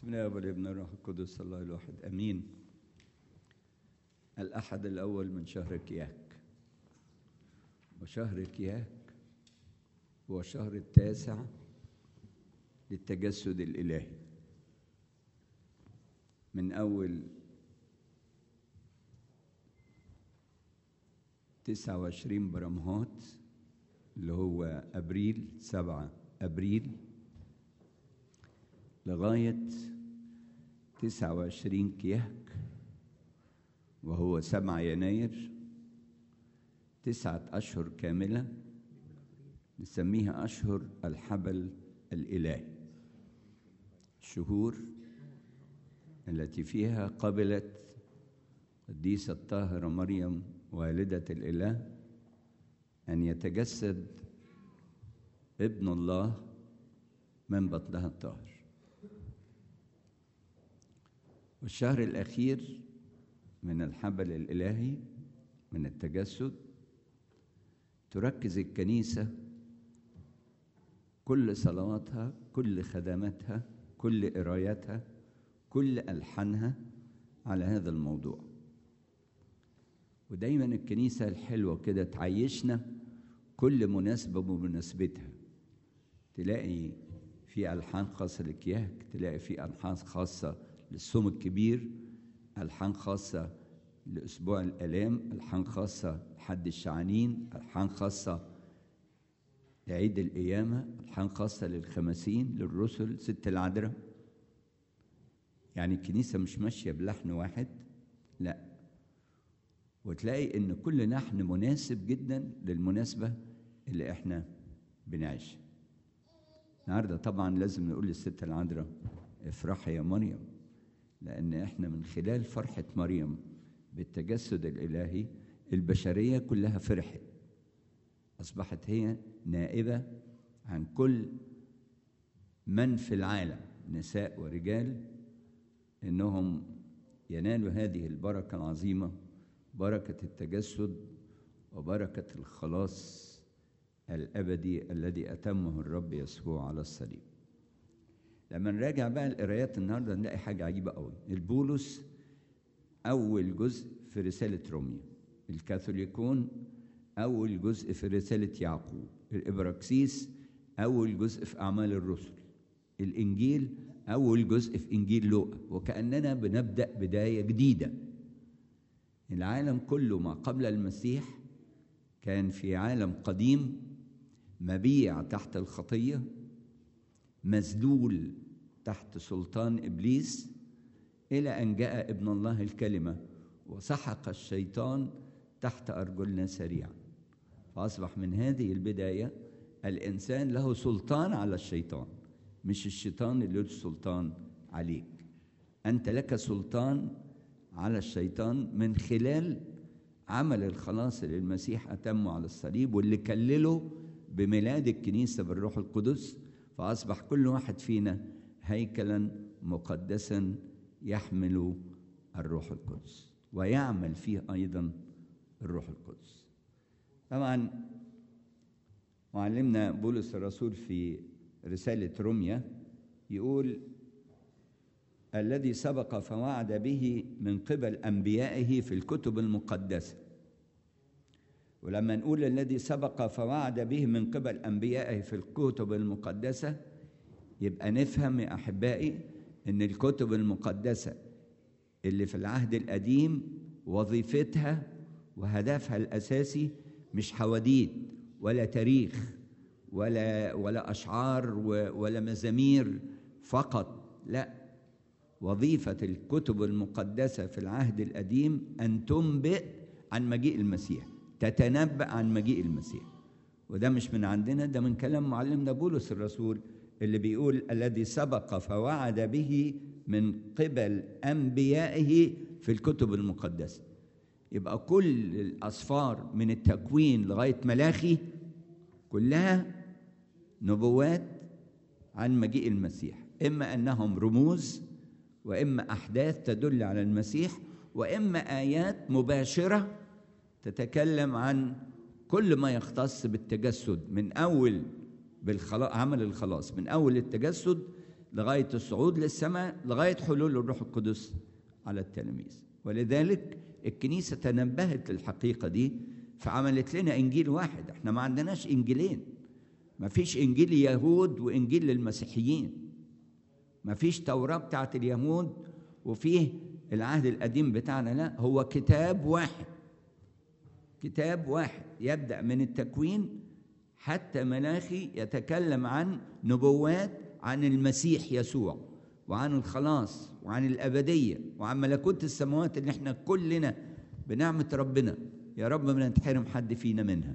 بسم الله والابن الروح القدس الله الواحد امين الاحد الاول من شهر كياك وشهر كياك هو الشهر التاسع للتجسد الالهي من اول تسعة وعشرين برمهات اللي هو أبريل سبعة أبريل لغاية تسعة وعشرين كيهك وهو سبعة يناير تسعة أشهر كاملة نسميها أشهر الحبل الإلهي الشهور التي فيها قبلت قديسة الطاهرة مريم والدة الإله أن يتجسد ابن الله من بطنها الطاهر والشهر الأخير من الحبل الإلهي من التجسد تركز الكنيسة كل صلواتها كل خدماتها كل قراياتها كل ألحانها على هذا الموضوع ودايما الكنيسة الحلوة كده تعيشنا كل مناسبة بمناسبتها تلاقي في ألحان خاصة لكياك تلاقي في ألحان خاصة للصوم الكبير ألحان خاصة لأسبوع الآلام ألحان خاصة لحد الشعانين ألحان خاصة لعيد القيامة ألحان خاصة للخمسين للرسل ست العذراء يعني الكنيسة مش ماشية بلحن واحد لا وتلاقي ان كل لحن مناسب جدا للمناسبة اللي احنا بنعيشها النهارده طبعا لازم نقول للست العذراء افرحي يا مريم لان احنا من خلال فرحة مريم بالتجسد الالهي البشرية كلها فرحت اصبحت هي نائبة عن كل من في العالم نساء ورجال انهم ينالوا هذه البركة العظيمة بركة التجسد وبركة الخلاص الأبدي الذي أتمه الرب يسوع على الصليب لما نراجع بقى القرايات النهارده نلاقي حاجة عجيبة قوي البولس أول جزء في رسالة روميا الكاثوليكون أول جزء في رسالة يعقوب الإبراكسيس أول جزء في أعمال الرسل الإنجيل أول جزء في إنجيل لوقا وكأننا بنبدأ بداية جديدة العالم كله ما قبل المسيح كان في عالم قديم مبيع تحت الخطيه مذلول تحت سلطان ابليس الى ان جاء ابن الله الكلمه وسحق الشيطان تحت ارجلنا سريعا فاصبح من هذه البدايه الانسان له سلطان على الشيطان مش الشيطان اللي له السلطان عليك انت لك سلطان على الشيطان من خلال عمل الخلاص اللي المسيح أتمه على الصليب واللي كلله بميلاد الكنيسة بالروح القدس فأصبح كل واحد فينا هيكلا مقدسا يحمل الروح القدس ويعمل فيه أيضا الروح القدس طبعا معلمنا بولس الرسول في رسالة روميا يقول الذي سبق فوعد به من قبل انبيائه في الكتب المقدسه ولما نقول الذي سبق فوعد به من قبل انبيائه في الكتب المقدسه يبقى نفهم يا احبائي ان الكتب المقدسه اللي في العهد القديم وظيفتها وهدفها الاساسي مش حواديت ولا تاريخ ولا ولا اشعار ولا مزامير فقط لا وظيفة الكتب المقدسة في العهد القديم أن تنبئ عن مجيء المسيح تتنبأ عن مجيء المسيح وده مش من عندنا ده من كلام معلمنا بولس الرسول اللي بيقول الذي سبق فوعد به من قبل أنبيائه في الكتب المقدسة يبقى كل الأسفار من التكوين لغاية ملاخي كلها نبوات عن مجيء المسيح إما أنهم رموز واما احداث تدل على المسيح واما ايات مباشره تتكلم عن كل ما يختص بالتجسد من اول بالخلاص عمل الخلاص من اول التجسد لغاية الصعود للسماء لغاية حلول الروح القدس على التلاميذ ولذلك الكنيسة تنبهت للحقيقة دي فعملت لنا إنجيل واحد احنا ما عندناش إنجيلين ما فيش إنجيل يهود وإنجيل للمسيحيين ما فيش توراة بتاعت اليهود وفيه العهد القديم بتاعنا لا هو كتاب واحد كتاب واحد يبدأ من التكوين حتى ملاخي يتكلم عن نبوات عن المسيح يسوع وعن الخلاص وعن الأبدية وعن ملكوت السماوات اللي احنا كلنا بنعمة ربنا يا رب ما نتحرم حد فينا منها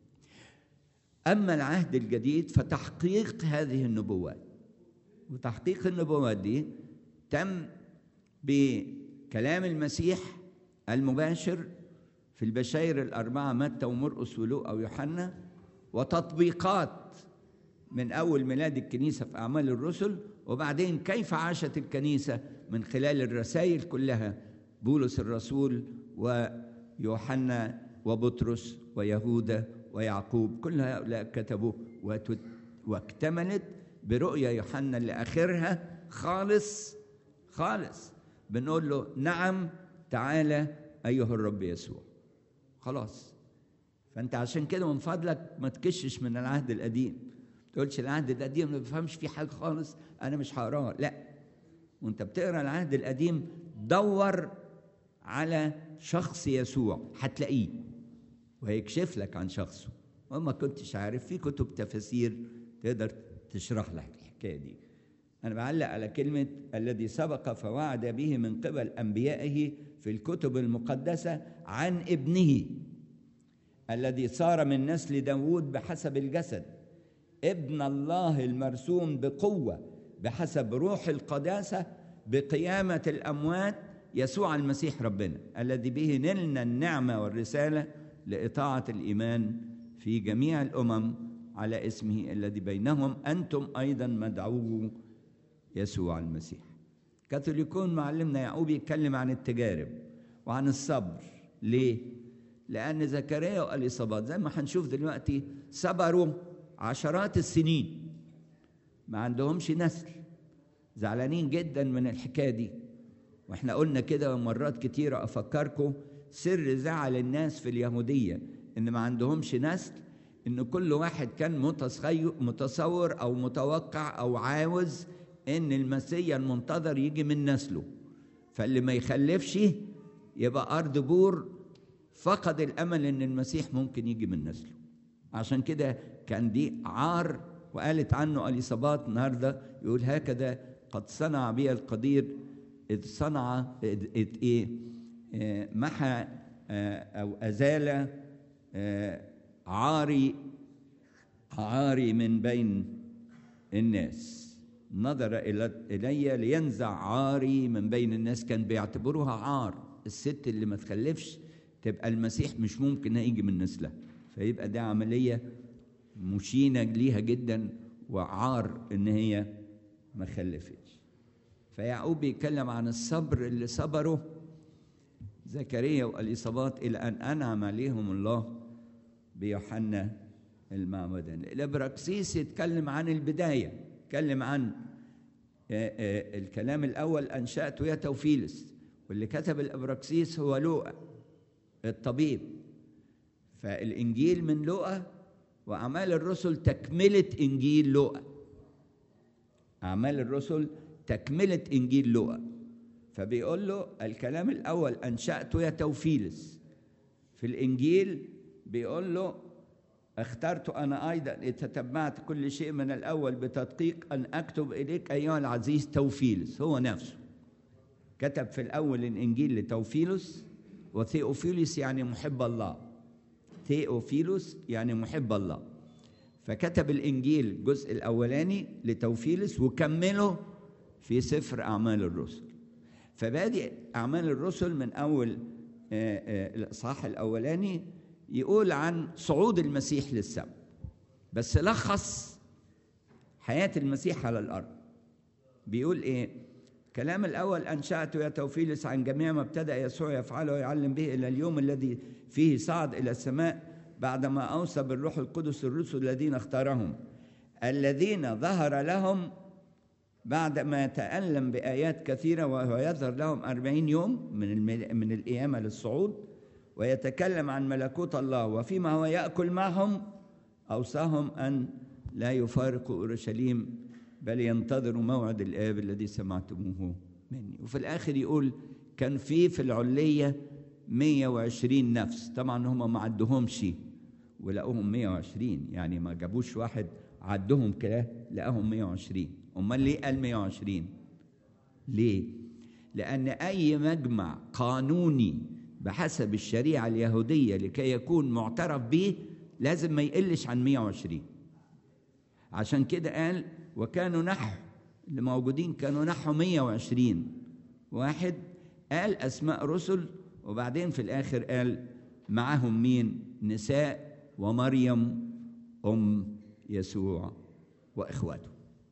أما العهد الجديد فتحقيق هذه النبوات وتحقيق النبوات دي تم بكلام المسيح المباشر في البشاير الأربعة متى ومرقس ولوقا ويوحنا وتطبيقات من أول ميلاد الكنيسة في أعمال الرسل وبعدين كيف عاشت الكنيسة من خلال الرسائل كلها بولس الرسول ويوحنا وبطرس ويهوذا ويعقوب كل هؤلاء كتبوا واكتملت برؤيا يوحنا اللي آخرها خالص خالص بنقول له نعم تعالى أيها الرب يسوع خلاص فأنت عشان كده من فضلك ما تكشش من العهد القديم تقولش العهد القديم ما بفهمش فيه حاجة خالص أنا مش هقراه لا وأنت بتقرا العهد القديم دور على شخص يسوع هتلاقيه وهيكشف لك عن شخصه وما كنتش عارف في كتب تفاسير تقدر تشرح لك الحكايه دي انا بعلق على كلمه الذي سبق فوعد به من قبل انبيائه في الكتب المقدسه عن ابنه الذي صار من نسل داوود بحسب الجسد ابن الله المرسوم بقوه بحسب روح القداسه بقيامه الاموات يسوع المسيح ربنا الذي به نلنا النعمه والرساله لاطاعه الايمان في جميع الامم على اسمه الذي بينهم انتم ايضا مدعوه يسوع المسيح كاثوليكون معلمنا يعقوب يتكلم عن التجارب وعن الصبر ليه لان زكريا واليصابات زي ما هنشوف دلوقتي صبروا عشرات السنين ما عندهمش نسل زعلانين جدا من الحكايه دي واحنا قلنا كده مرات كتيره افكركم سر زعل الناس في اليهوديه ان ما عندهمش نسل ان كل واحد كان متصور او متوقع او عاوز ان المسيا المنتظر يجي من نسله فاللي ما يخلفش يبقى ارض بور فقد الامل ان المسيح ممكن يجي من نسله عشان كده كان دي عار وقالت عنه اليصابات النهارده يقول هكذا قد صنع بي القدير اذ صنع إذ, إذ ايه محى او ازال عاري عاري من بين الناس نظر الي لينزع عاري من بين الناس كان بيعتبروها عار الست اللي ما تخلفش تبقى المسيح مش ممكن هيجي من نسلها فيبقى دي عمليه مشينه ليها جدا وعار ان هي ما خلفتش فيعقوب بيتكلم عن الصبر اللي صبره زكريا واليصابات الى ان انعم عليهم الله بيوحنا المعمدان الابراكسيس يتكلم عن البدايه يتكلم عن الكلام الاول انشاته يا توفيلس واللي كتب الابراكسيس هو لوقا الطبيب فالانجيل من لوقا واعمال الرسل تكمله انجيل لوقا اعمال الرسل تكمله انجيل لوقا فبيقول له الكلام الاول انشاته يا توفيلس في الانجيل بيقول له اخترت انا ايضا تتبعت كل شيء من الاول بتدقيق ان اكتب اليك ايها العزيز توفيلس هو نفسه كتب في الاول الانجيل لتوفيلس وثيوفيلوس يعني محب الله ثيوفيلوس يعني محب الله فكتب الانجيل الجزء الاولاني لتوفيلس وكمله في سفر اعمال الرسل فبادئ اعمال الرسل من اول الاصحاح الاولاني يقول عن صعود المسيح للسماء بس لخص حياه المسيح على الارض بيقول ايه كلام الاول انشاته يا توفيلس عن جميع ما ابتدا يسوع يفعله ويعلم به الى اليوم الذي فيه صعد الى السماء بعدما اوصى بالروح القدس الرسل الذين اختارهم الذين ظهر لهم بعد ما تألم بآيات كثيرة وهو يظهر لهم أربعين يوم من الم- من القيامة للصعود ويتكلم عن ملكوت الله وفيما هو يأكل معهم أوصاهم أن لا يفارقوا أورشليم بل ينتظروا موعد الآب الذي سمعتموه مني وفي الآخر يقول كان في في العلية 120 نفس طبعا هم ما عدهمش ولقوهم 120 يعني ما جابوش واحد عدهم كده لقاهم 120 امال ليه قال 120 ليه لان اي مجمع قانوني بحسب الشريعه اليهوديه لكي يكون معترف به لازم ما يقلش عن 120 عشان كده قال وكانوا نحو اللي موجودين كانوا نحو 120 واحد قال اسماء رسل وبعدين في الاخر قال معاهم مين نساء ومريم ام يسوع واخواته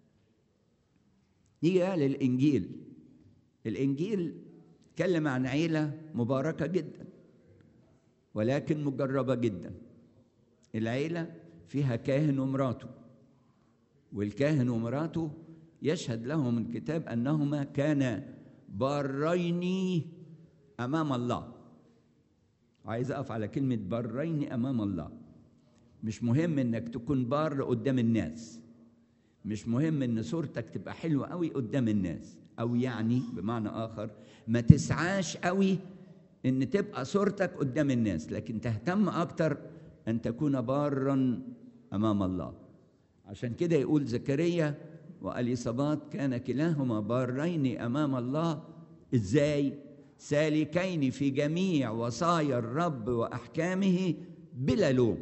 نيجي بقى للانجيل الانجيل اتكلم عن عيله مباركه جدا ولكن مجربه جدا العيله فيها كاهن ومراته والكاهن ومراته يشهد لهم الكتاب انهما كانا بارين امام الله عايز اقف على كلمه بارين امام الله مش مهم انك تكون بار قدام الناس مش مهم ان صورتك تبقى حلوه قوي قدام الناس او يعني بمعنى اخر ما تسعاش قوي ان تبقى صورتك قدام الناس لكن تهتم اكتر ان تكون بارا امام الله عشان كده يقول زكريا واليصابات كان كلاهما بارين امام الله ازاي سالكين في جميع وصايا الرب واحكامه بلا لوم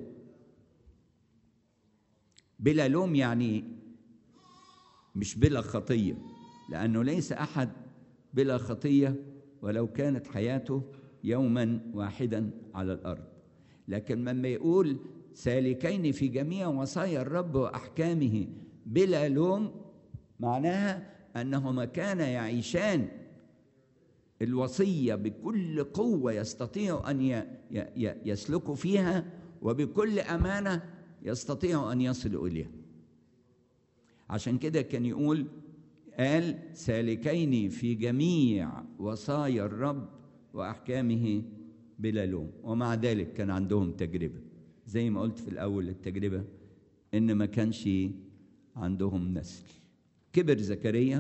بلا لوم يعني مش بلا خطيه لانه ليس احد بلا خطيه ولو كانت حياته يوما واحدا على الارض لكن لما يقول سالكين في جميع وصايا الرب واحكامه بلا لوم معناها انهما كانا يعيشان الوصيه بكل قوه يستطيع ان ي- ي- يسلكوا فيها وبكل امانه يستطيع ان يصلوا اليها عشان كده كان يقول قال سالكين في جميع وصايا الرب واحكامه بلا لوم ومع ذلك كان عندهم تجربه زي ما قلت في الاول التجربه ان ما كانش عندهم نسل كبر زكريا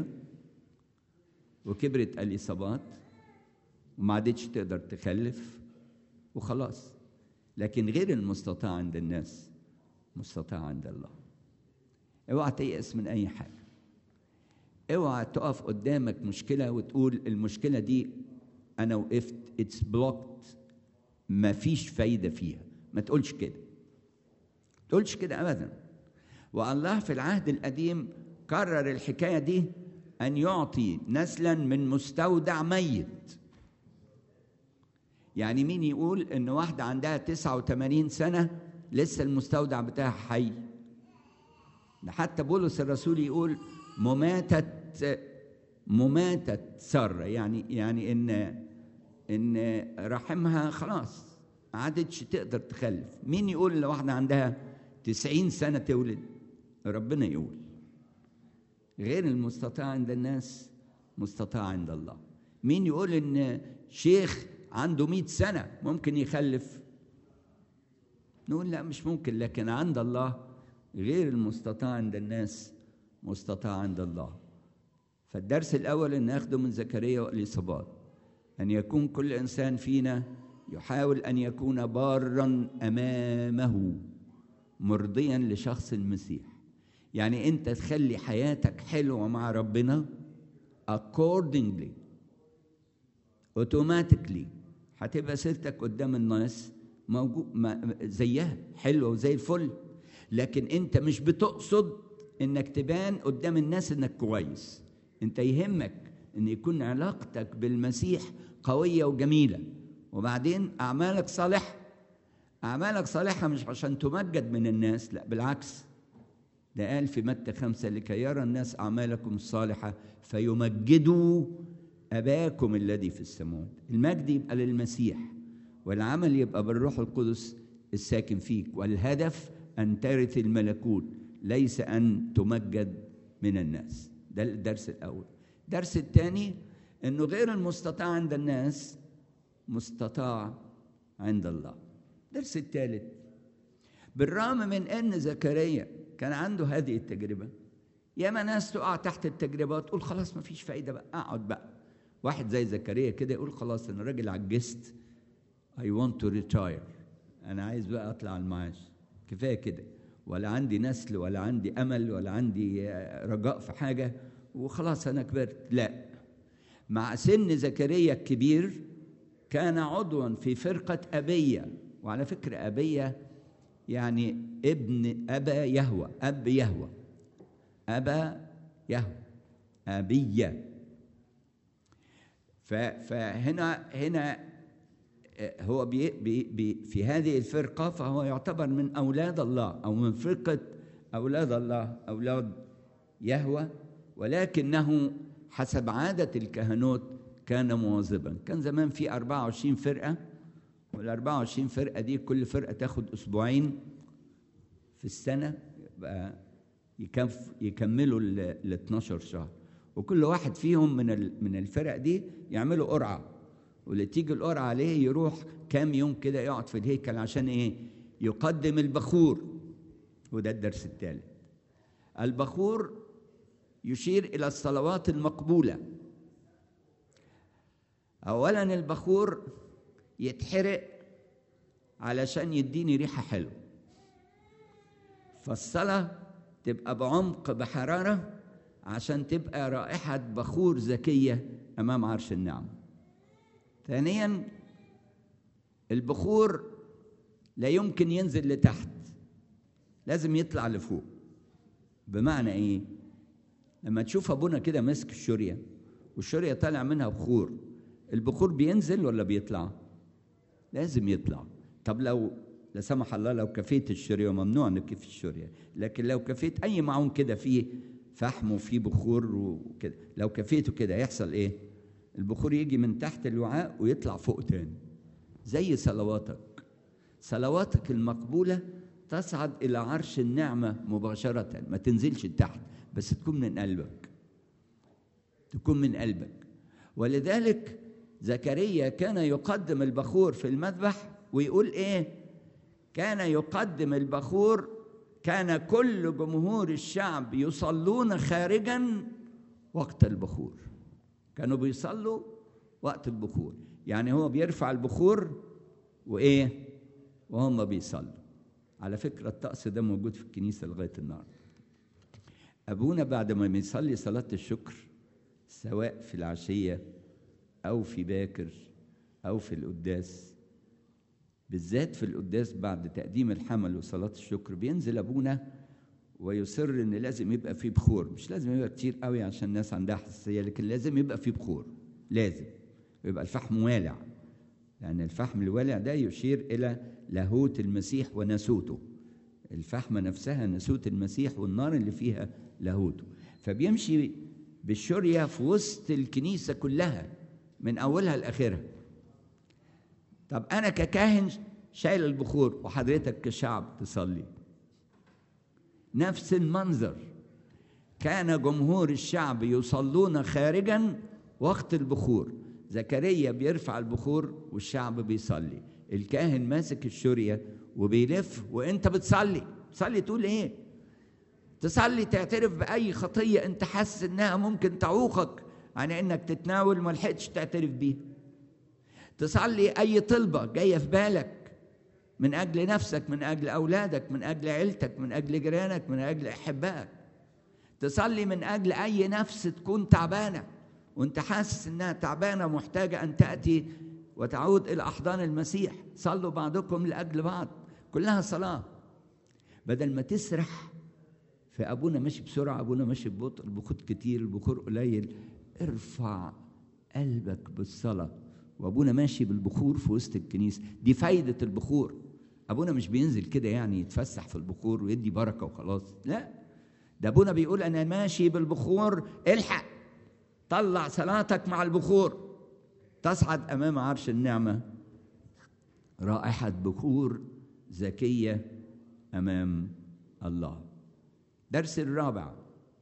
وكبرت اليصابات وما عادتش تقدر تخلف وخلاص لكن غير المستطاع عند الناس مستطاع عند الله اوعى تيأس من اي حاجه اوعى تقف قدامك مشكله وتقول المشكله دي انا وقفت اتس بلوكت ما فيش فايده فيها ما تقولش كده ما تقولش كده ابدا والله في العهد القديم كرر الحكايه دي ان يعطي نسلا من مستودع ميت يعني مين يقول ان واحده عندها 89 سنه لسه المستودع بتاعها حي ده حتى بولس الرسول يقول مماتة مماتة سارة يعني يعني ان ان رحمها خلاص ما عادتش تقدر تخلف مين يقول لو واحدة عندها تسعين سنة تولد ربنا يقول غير المستطاع عند الناس مستطاع عند الله مين يقول ان شيخ عنده مئة سنة ممكن يخلف نقول لا مش ممكن لكن عند الله غير المستطاع عند الناس مستطاع عند الله فالدرس الأول أن ناخده من زكريا والإصابات أن يكون كل إنسان فينا يحاول أن يكون بارا أمامه مرضيا لشخص المسيح يعني أنت تخلي حياتك حلوة مع ربنا accordingly automatically هتبقى سيرتك قدام الناس موجود ما زيها حلوه وزي الفل لكن انت مش بتقصد انك تبان قدام الناس انك كويس انت يهمك ان يكون علاقتك بالمسيح قويه وجميله وبعدين اعمالك صالحه اعمالك صالحه مش عشان تمجد من الناس لا بالعكس ده قال في متى خمسة لكي يرى الناس أعمالكم الصالحة فيمجدوا أباكم الذي في السماوات المجد يبقى للمسيح والعمل يبقى بالروح القدس الساكن فيك والهدف أن ترث الملكوت ليس أن تمجد من الناس ده الدرس الاول الدرس الثاني انه غير المستطاع عند الناس مستطاع عند الله الدرس الثالث بالرغم من ان زكريا كان عنده هذه التجربه ياما ناس تقع تحت التجربه تقول خلاص ما فيش فايده بقى اقعد بقى واحد زي زكريا كده يقول خلاص انا راجل عجزت I want to retire انا عايز بقى اطلع المعاش كفايه كده ولا عندي نسل ولا عندي امل ولا عندي رجاء في حاجه وخلاص انا كبرت لا مع سن زكريا الكبير كان عضوا في فرقه ابيه وعلى فكره ابيه يعني ابن ابا يهوى اب يهوى ابا يهوى ابيه فهنا هنا هو بي بي بي في هذه الفرقة فهو يعتبر من أولاد الله أو من فرقة أولاد الله أولاد يهوى ولكنه حسب عادة الكهنوت كان مواظبا كان زمان في 24 فرقة وال 24 فرقة دي كل فرقة تاخد أسبوعين في السنة يبقى يكف يكملوا ال 12 شهر وكل واحد فيهم من من الفرق دي يعملوا قرعه واللي تيجي القرعه عليه يروح كام يوم كده يقعد في الهيكل عشان ايه؟ يقدم البخور وده الدرس الثالث البخور يشير الى الصلوات المقبوله اولا البخور يتحرق علشان يديني ريحه حلوه فالصلاه تبقى بعمق بحراره عشان تبقى رائحة بخور زكية أمام عرش النعم ثانيا البخور لا يمكن ينزل لتحت لازم يطلع لفوق بمعنى ايه لما تشوف ابونا كده ماسك الشوريه والشوريه طالع منها بخور البخور بينزل ولا بيطلع لازم يطلع طب لو لا سمح الله لو كفيت الشوريه وممنوع نكف الشوريه لكن لو كفيت اي معون كده فيه فحم وفيه بخور وكده لو كفيته كده يحصل ايه البخور يجي من تحت الوعاء ويطلع فوق تاني زي صلواتك صلواتك المقبولة تصعد إلى عرش النعمة مباشرة ما تنزلش تحت بس تكون من قلبك تكون من قلبك ولذلك زكريا كان يقدم البخور في المذبح ويقول ايه كان يقدم البخور كان كل جمهور الشعب يصلون خارجا وقت البخور كانوا بيصلوا وقت البخور يعني هو بيرفع البخور وايه وهم بيصلوا على فكره الطقس ده موجود في الكنيسه لغايه النهارده ابونا بعد ما بيصلي صلاه الشكر سواء في العشيه او في باكر او في القداس بالذات في القداس بعد تقديم الحمل وصلاة الشكر بينزل أبونا ويصر إن لازم يبقى فيه بخور مش لازم يبقى كتير قوي عشان الناس عندها حساسية لكن لازم يبقى فيه بخور لازم يبقى الفحم والع لأن الفحم الوالع ده يشير إلى لاهوت المسيح وناسوته الفحمة نفسها ناسوت المسيح والنار اللي فيها لاهوته فبيمشي بالشرية في وسط الكنيسة كلها من أولها لآخرها طب أنا ككاهن شايل البخور وحضرتك كشعب تصلي نفس المنظر كان جمهور الشعب يصلون خارجا وقت البخور زكريا بيرفع البخور والشعب بيصلي الكاهن ماسك الشورية وبيلف وانت بتصلي تصلي تقول ايه تصلي تعترف بأي خطية انت حاسس انها ممكن تعوقك عن انك تتناول ما لحقتش تعترف بيها تصلي اي طلبة جاية في بالك من اجل نفسك من اجل اولادك من اجل عيلتك من اجل جيرانك من اجل احبائك تصلي من اجل اي نفس تكون تعبانه وانت حاسس انها تعبانه محتاجه ان تاتي وتعود الى احضان المسيح صلوا بعضكم لاجل بعض كلها صلاه بدل ما تسرح في ابونا ماشي بسرعه ابونا ماشي ببطء البخور كتير البخور قليل ارفع قلبك بالصلاه وابونا ماشي بالبخور في وسط الكنيسه دي فايده البخور ابونا مش بينزل كده يعني يتفسح في البخور ويدي بركه وخلاص لا ده ابونا بيقول انا ماشي بالبخور الحق طلع صلاتك مع البخور تصعد امام عرش النعمه رائحه بخور زكيه امام الله درس الرابع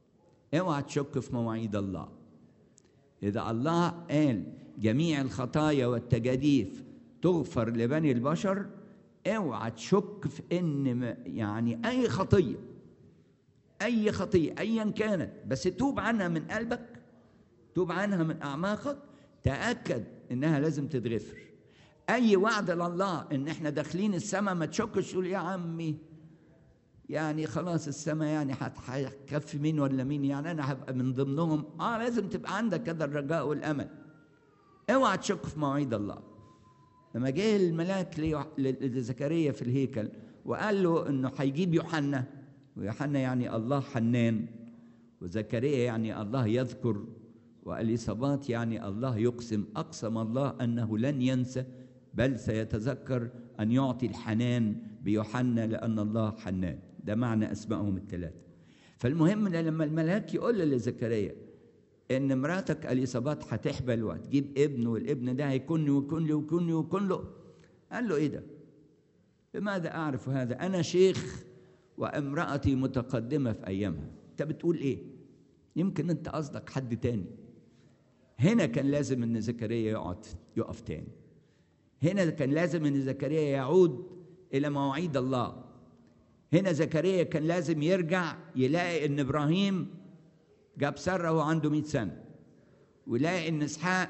اوعى تشك في مواعيد الله إذا الله قال جميع الخطايا والتجاديف تغفر لبني البشر اوعى تشك في ان يعني اي خطيه اي خطيه ايا كانت بس توب عنها من قلبك توب عنها من اعماقك تاكد انها لازم تتغفر اي وعد لله ان احنا داخلين السماء ما تشكش تقول يا عمي يعني خلاص السماء يعني هتكفي مين ولا مين يعني انا هبقى من ضمنهم اه لازم تبقى عندك كده الرجاء والامل اوعى تشك في مواعيد الله لما جه الملاك لزكريا في الهيكل وقال له انه هيجيب يوحنا ويوحنا يعني الله حنان وزكريا يعني الله يذكر واليصابات يعني الله يقسم اقسم الله انه لن ينسى بل سيتذكر ان يعطي الحنان بيوحنا لان الله حنان ده معنى اسمائهم الثلاثه فالمهم لما الملاك يقول لزكريا ان مراتك اليصابات هتحبل وهتجيب ابن والابن ده هيكون لي ويكون لي ويكون لي ويكون له قال له ايه ده بماذا اعرف هذا انا شيخ وامراتي متقدمه في ايامها انت بتقول ايه يمكن انت قصدك حد تاني هنا كان لازم ان زكريا يقعد يقف تاني هنا كان لازم ان زكريا يعود الى مواعيد الله هنا زكريا كان لازم يرجع يلاقي ان ابراهيم جاب ساره وهو عنده 100 سنه ويلاقي ان اسحاق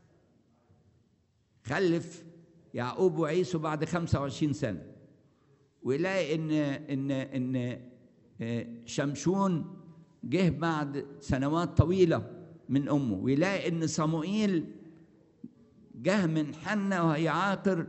خلف يعقوب وعيسو بعد 25 سنه ويلاقي ان ان ان شمشون جه بعد سنوات طويله من امه ويلاقي ان صموئيل جه من حنة وهي عاقر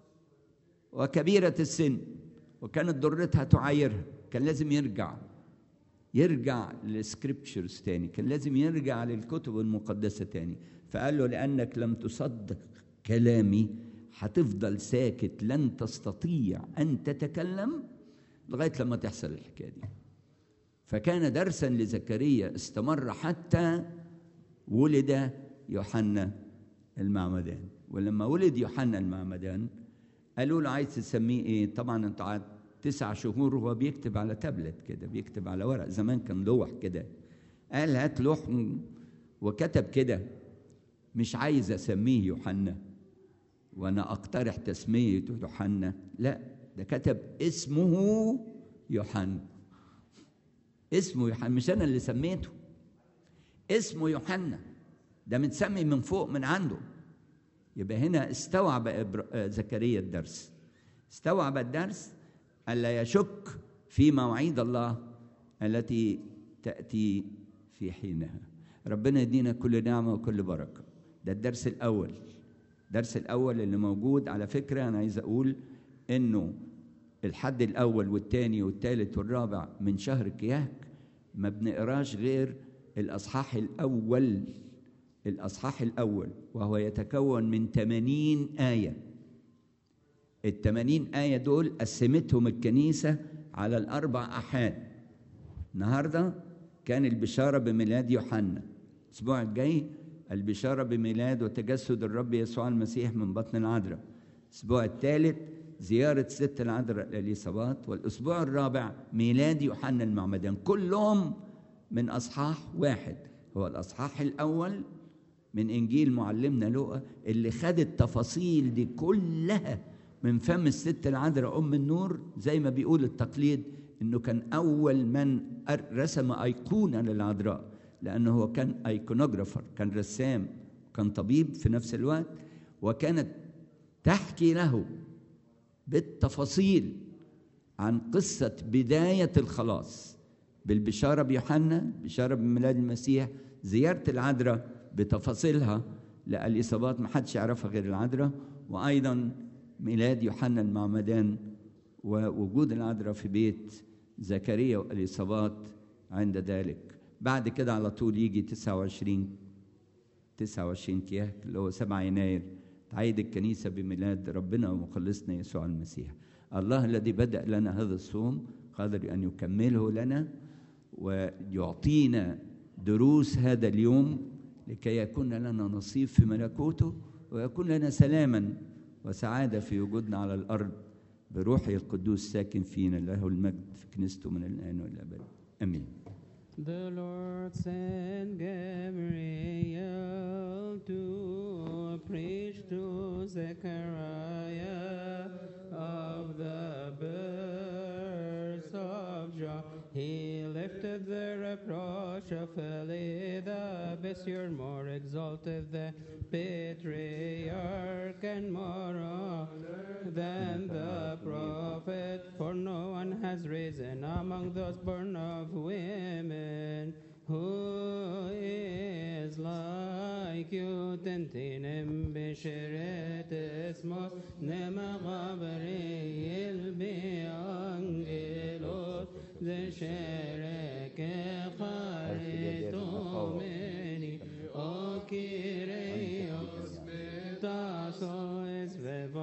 وكبيرة السن وكانت ضرتها تعايرها كان لازم يرجع يرجع للسكريبتشرز تاني كان لازم يرجع للكتب المقدسة تاني فقال له لأنك لم تصدق كلامي هتفضل ساكت لن تستطيع أن تتكلم لغاية لما تحصل الحكاية دي فكان درسا لزكريا استمر حتى ولد يوحنا المعمدان ولما ولد يوحنا المعمدان قالوا له عايز تسميه ايه طبعا انت قعدت تسع شهور وهو بيكتب على تابلت كده بيكتب على ورق زمان كان لوح كده قال هات لوح وكتب كده مش عايز اسميه يوحنا وانا اقترح تسميه يوحنا لا ده كتب اسمه يوحنا اسمه يوحنا مش انا اللي سميته اسمه يوحنا ده متسمي من فوق من عنده يبقى هنا استوعب زكريا الدرس استوعب الدرس ألا يشك في مواعيد الله التي تأتي في حينها ربنا يدينا كل نعمة وكل بركة ده الدرس الأول الدرس الأول اللي موجود على فكرة أنا عايز أقول إنه الحد الأول والثاني والثالث والرابع من شهر كياك ما بنقراش غير الأصحاح الأول الأصحاح الأول وهو يتكون من 80 آية ال 80 آية دول قسمتهم الكنيسة على الأربع أحاد النهاردة كان البشارة بميلاد يوحنا الأسبوع الجاي البشارة بميلاد وتجسد الرب يسوع المسيح من بطن العذراء الأسبوع الثالث زيارة ست العذراء الإليصابات والأسبوع الرابع ميلاد يوحنا المعمدان كلهم من أصحاح واحد هو الأصحاح الأول من إنجيل معلمنا لوقا اللي خد التفاصيل دي كلها من فم الست العذراء أم النور زي ما بيقول التقليد إنه كان أول من رسم أيقونة للعذراء لأنه هو كان أيكونوجرافر كان رسام كان طبيب في نفس الوقت وكانت تحكي له بالتفاصيل عن قصة بداية الخلاص بالبشارة بيوحنا بشارة بميلاد المسيح زيارة العذراء بتفاصيلها للإصابات ما حدش يعرفها غير العذراء وأيضا ميلاد يوحنا المعمدان ووجود العذراء في بيت زكريا والإصابات عند ذلك بعد كده على طول يجي 29 29 كياك اللي هو 7 يناير تعيد الكنيسة بميلاد ربنا ومخلصنا يسوع المسيح الله الذي بدأ لنا هذا الصوم قادر أن يكمله لنا ويعطينا دروس هذا اليوم لكي يكون لنا نصيب في ملكوته ويكون لنا سلاما وسعادة في وجودنا على الأرض بروحه القدوس ساكن فينا له المجد في كنيسته من الآن والأبد آمين The Lord sent Gabriel to preach to Zechariah of the birth of John. He lifted the reproach of Eli the Besir, more exalted the patriarch and more honor than the prophet. For no one has risen among those born of women who is like you تنتين بشرة اسمه نما غبريل بأنجلوس ذي شرك خاريتو مني O Kyrios Tasos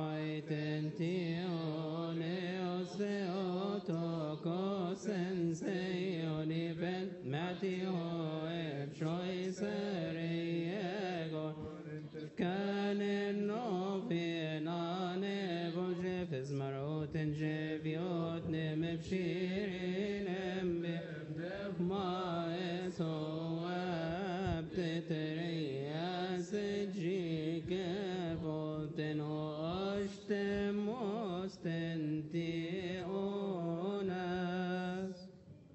Vevaitentioneos Theotokos Enseoni Ben Matio Epshoiseriego كان النوفينا نبوجه في زمروت جبيوت نمبشيرين ما يسوى بتتريا سجيك فولتن واشتم وستنتي أوناس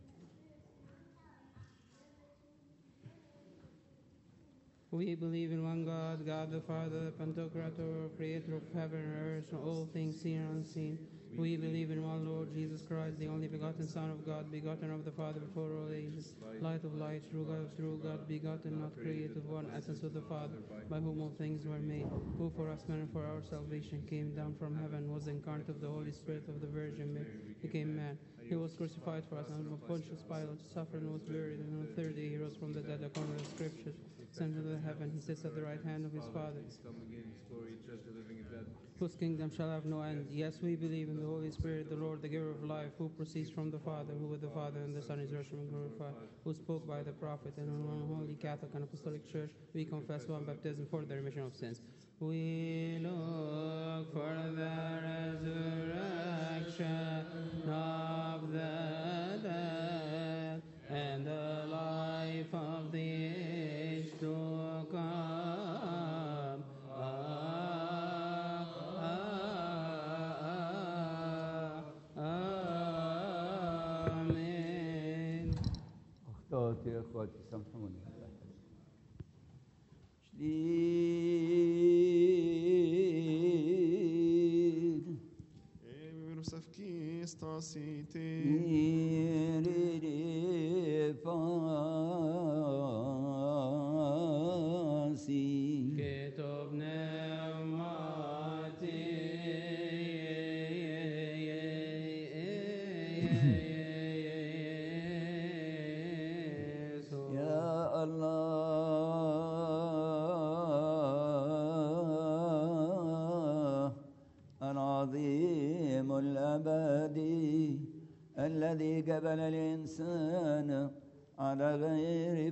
We believe in one God, God the Father, the Pantocrator, creator of heaven and earth, and all things seen and unseen. We believe in one Lord Jesus Christ, the only begotten Son of God, begotten of the Father before all ages, light of light, true God of true God, begotten, not created, one essence of the Father, by whom all things were made, who for us men and for our salvation came down from heaven, was incarnate of the Holy Spirit of the Virgin Mary, became man. He was crucified for us under Pontius Pilate, suffered and was buried, and on the third day he rose from the dead according to the Scriptures. Sent into heaven, he sits at the right hand of his Father. Come again, his glory, judge the living and dead. whose kingdom shall have no end. Yes, we believe in the Holy Spirit, the Lord, the giver of life, who proceeds from the Father, who with the Father and the Son is worshipped and glorified, who spoke by the prophet, and in one holy Catholic and Apostolic Church, we confess one baptism for the remission of sins. We look for the resurrection of the dead and the life of the age to come. آمين اخطأت يا اخواتي سامحوني شليل Evero safki stasite. ميري فاسي كتب نعمتي يا الله العظيم الأبدي الذي جبل الإنسان على غير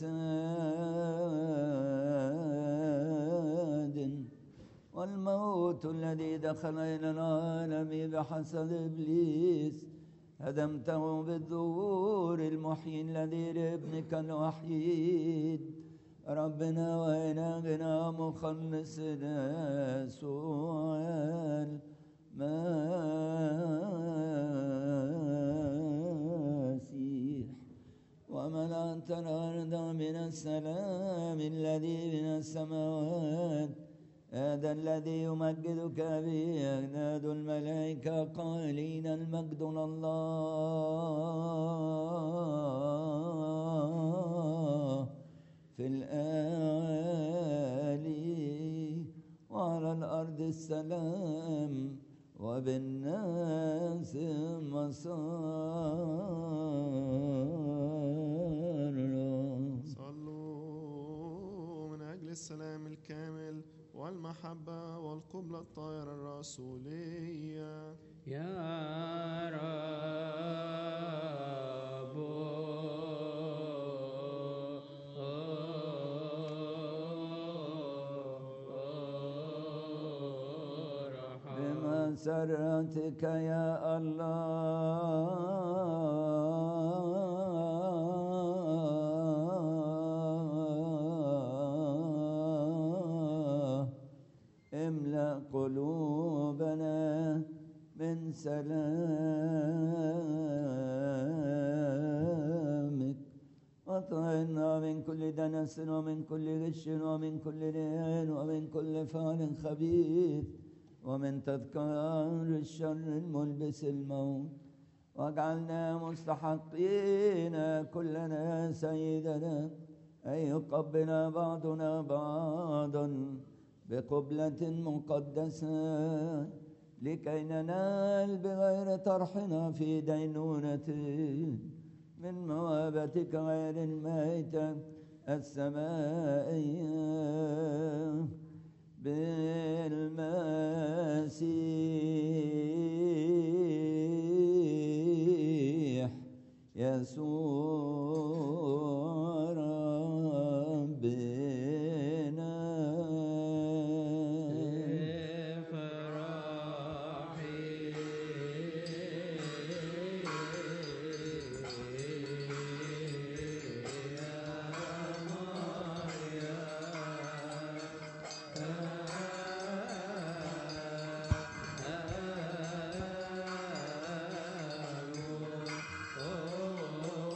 فساد والموت الذي دخل إلى العالم بحسد إبليس هدمته بالظهور المحيي الذي لابنك الوحيد ربنا وإلهنا مخلصنا يسوع المسيح وملأت الأرض من السلام الذي من السماوات هذا الذي يمجدك به أجناد الملائكة قائلين المجد لله في الآلي وعلى الأرض السلام وبالناس مسار صلوا من أجل السلام الكامل والمحبة والقبلة الطاهرة الرسولية يا رب بمسرتك يا الله قلوبنا من سلامك واطعنا من كل دنس ومن كل غش ومن كل رياء ومن كل فعل خبيث ومن تذكار الشر الملبس الموت واجعلنا مستحقين كلنا سيدنا أن يقبل بعضنا بعضا بقبلة مقدسة لكي ننال بغير طرحنا في دينونة من موابتك غير الميتة السمائية بالمسيح يسوع ربنا Oh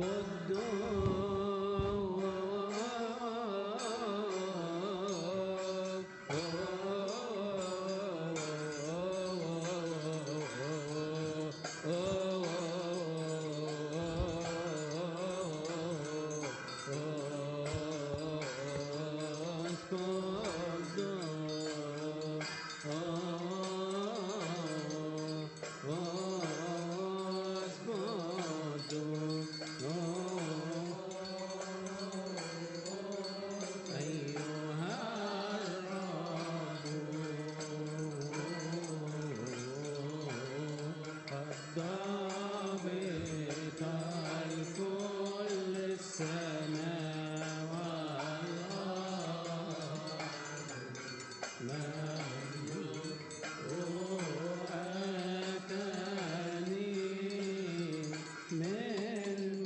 ضابط الكل السماء والأرض أتاني من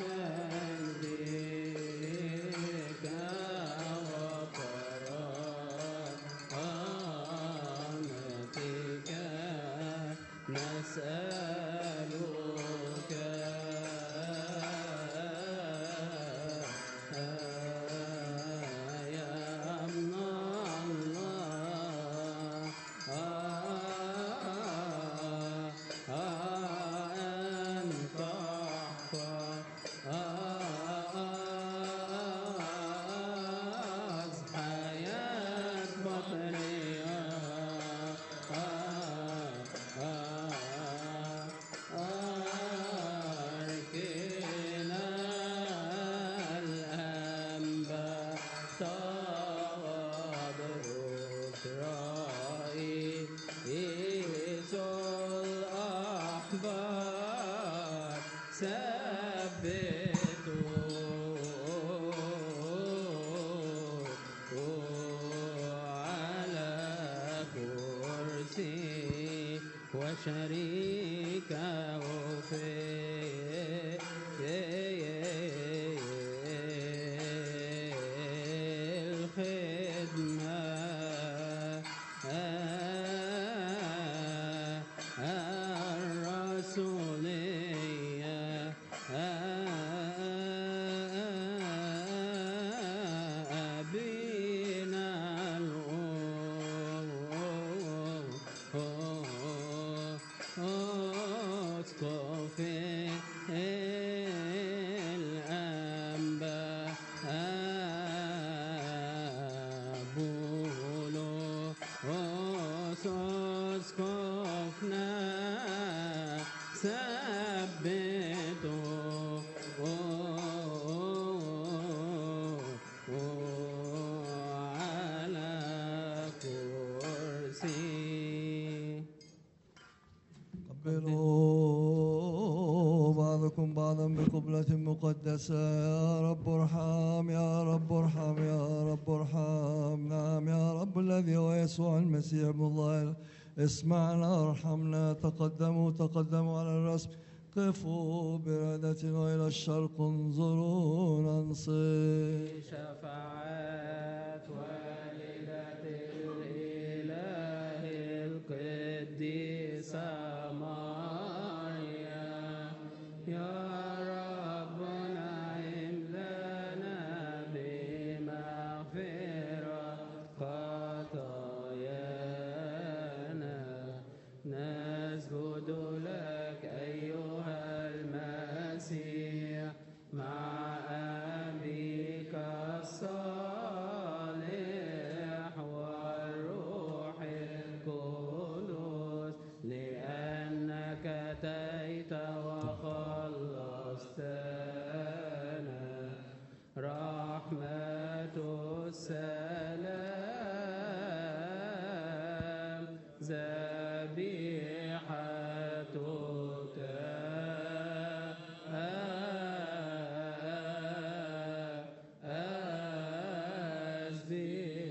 مجدك وكرامتك نسألك يا من الله أن تحفظ حياة بطرية أركنا الأنبا تغضب رئيس الأحبار ثبتوا على كرسي وشريكه في الخدمة الرسولية أبينا الأسقف الأنبا بولو أسقفنا ثبتوا على كرسي قبلوا بعضكم بعضا بقبلة مقدسة يا رب ارحم يا رب ارحم يا رب ارحم نعم يا رب الذي هو يسوع المسيح ابن الله اسمعنا ارحمنا تقدموا تقدموا على الرسم قفوا برادتنا إلى الشرق انظروا ننصت شفاعات والدة الإله القديسة مريم يا رب نعم لنا بمغفرة خطايانا نسجد لك أيها المسيح مع أبيك الصالح والروح القدس لأنك أتيت وخلصتنا رحمة السلام زبيب